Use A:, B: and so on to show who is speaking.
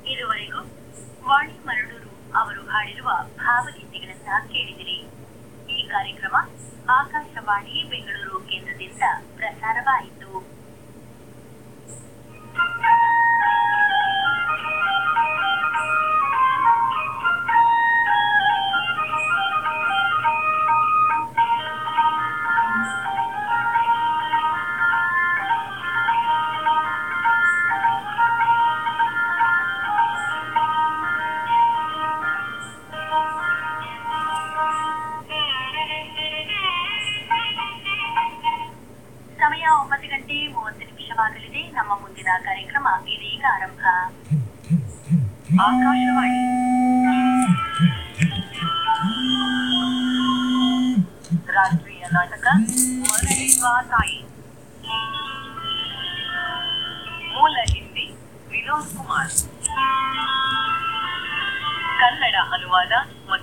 A: ಇದುವರೆಗೂ ವಾಣಿ ಮರಳೂರು ಅವರು ಹಾಡಿರುವ ಭಾವಗೀತೆಗಳನ್ನ ಕೇಳಿದಿರಿ ಈ ಕಾರ್ಯಕ್ರಮ ಆಕಾಶವಾಣಿ ಬೆಂಗಳೂರು ಕೇಂದ್ರದಿಂದ ಪ್ರಸಾರವಾಯಿತು ಸಮಯ ಒಂಬತ್ತು ಗಂಟೆ ಮೂವತ್ತು ನಿಮಿಷವಾಗಲಿದೆ ನಮ್ಮ ಮುಂದಿನ ಕಾರ್ಯಕ್ರಮ ಇದೀಗ ಆರಂಭ ಆಕಾಶವಾಣಿ ರಾಷ್ಟ್ರೀಯ ನಾಟಕ ಮರಳಿರುವ ತಾಯಿ ಮೂಲ ಹಿಂದಿ ವಿನೋದ್ ಕುಮಾರ್ ಕನ್ನಡ ಅನುವಾದ ಮತ್ತು